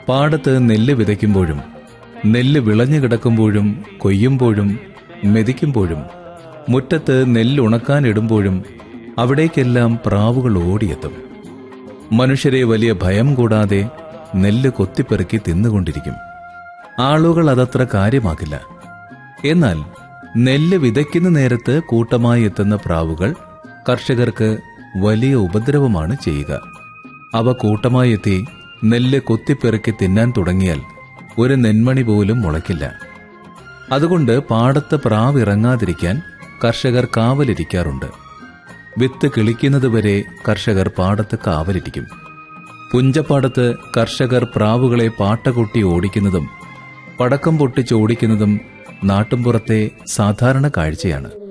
പാടത്ത് നെല്ല് വിതയ്ക്കുമ്പോഴും നെല്ല് വിളഞ്ഞു കിടക്കുമ്പോഴും കൊയ്യുമ്പോഴും മെതിക്കുമ്പോഴും മുറ്റത്ത് നെല്ല് ഉണക്കാനിടുമ്പോഴും അവിടേക്കെല്ലാം പ്രാവുകൾ ഓടിയെത്തും മനുഷ്യരെ വലിയ ഭയം കൂടാതെ നെല്ല് കൊത്തിപ്പെറുക്കി തിന്നുകൊണ്ടിരിക്കും ആളുകൾ അതത്ര കാര്യമാക്കില്ല എന്നാൽ നെല്ല് വിതയ്ക്കുന്ന നേരത്ത് കൂട്ടമായി എത്തുന്ന പ്രാവുകൾ കർഷകർക്ക് വലിയ ഉപദ്രവമാണ് ചെയ്യുക അവ കൂട്ടമായി എത്തി നെല്ല് കൊത്തിപ്പെറുക്കി തിന്നാൻ തുടങ്ങിയാൽ ഒരു നെന്മണി പോലും മുളയ്ക്കില്ല അതുകൊണ്ട് പാടത്ത് പ്രാവ് ഇറങ്ങാതിരിക്കാൻ കർഷകർ കാവലിരിക്കാറുണ്ട് വിത്ത് കിളിക്കുന്നതുവരെ കർഷകർ പാടത്ത് കാവലിരിക്കും പുഞ്ചപ്പാടത്ത് കർഷകർ പ്രാവുകളെ പാട്ടകൊട്ടി ഓടിക്കുന്നതും പടക്കം പൊട്ടിച്ച് ഓടിക്കുന്നതും നാട്ടുംപുറത്തെ സാധാരണ കാഴ്ചയാണ്